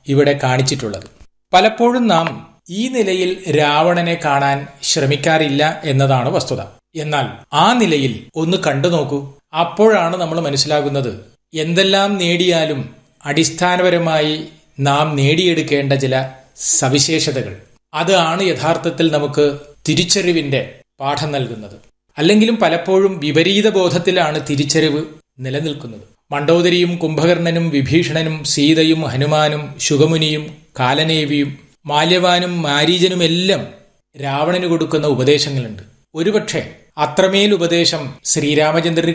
ഇവിടെ കാണിച്ചിട്ടുള്ളത് പലപ്പോഴും നാം ഈ നിലയിൽ രാവണനെ കാണാൻ ശ്രമിക്കാറില്ല എന്നതാണ് വസ്തുത എന്നാൽ ആ നിലയിൽ ഒന്ന് കണ്ടു നോക്കൂ അപ്പോഴാണ് നമ്മൾ മനസ്സിലാകുന്നത് എന്തെല്ലാം നേടിയാലും അടിസ്ഥാനപരമായി നാം നേടിയെടുക്കേണ്ട ചില സവിശേഷതകൾ അതാണ് യഥാർത്ഥത്തിൽ നമുക്ക് തിരിച്ചറിവിന്റെ പാഠം നൽകുന്നത് അല്ലെങ്കിലും പലപ്പോഴും വിപരീത ബോധത്തിലാണ് തിരിച്ചറിവ് നിലനിൽക്കുന്നത് മണ്ഡോദരിയും കുംഭകർണനും വിഭീഷണനും സീതയും ഹനുമാനും ശുഗമുനിയും കാലനേവിയും മാല്യവാനും മാരീജനുമെല്ലാം രാവണന് കൊടുക്കുന്ന ഉപദേശങ്ങളുണ്ട് ഒരുപക്ഷെ അത്രമേൽ ഉപദേശം ശ്രീരാമചന്ദ്രന്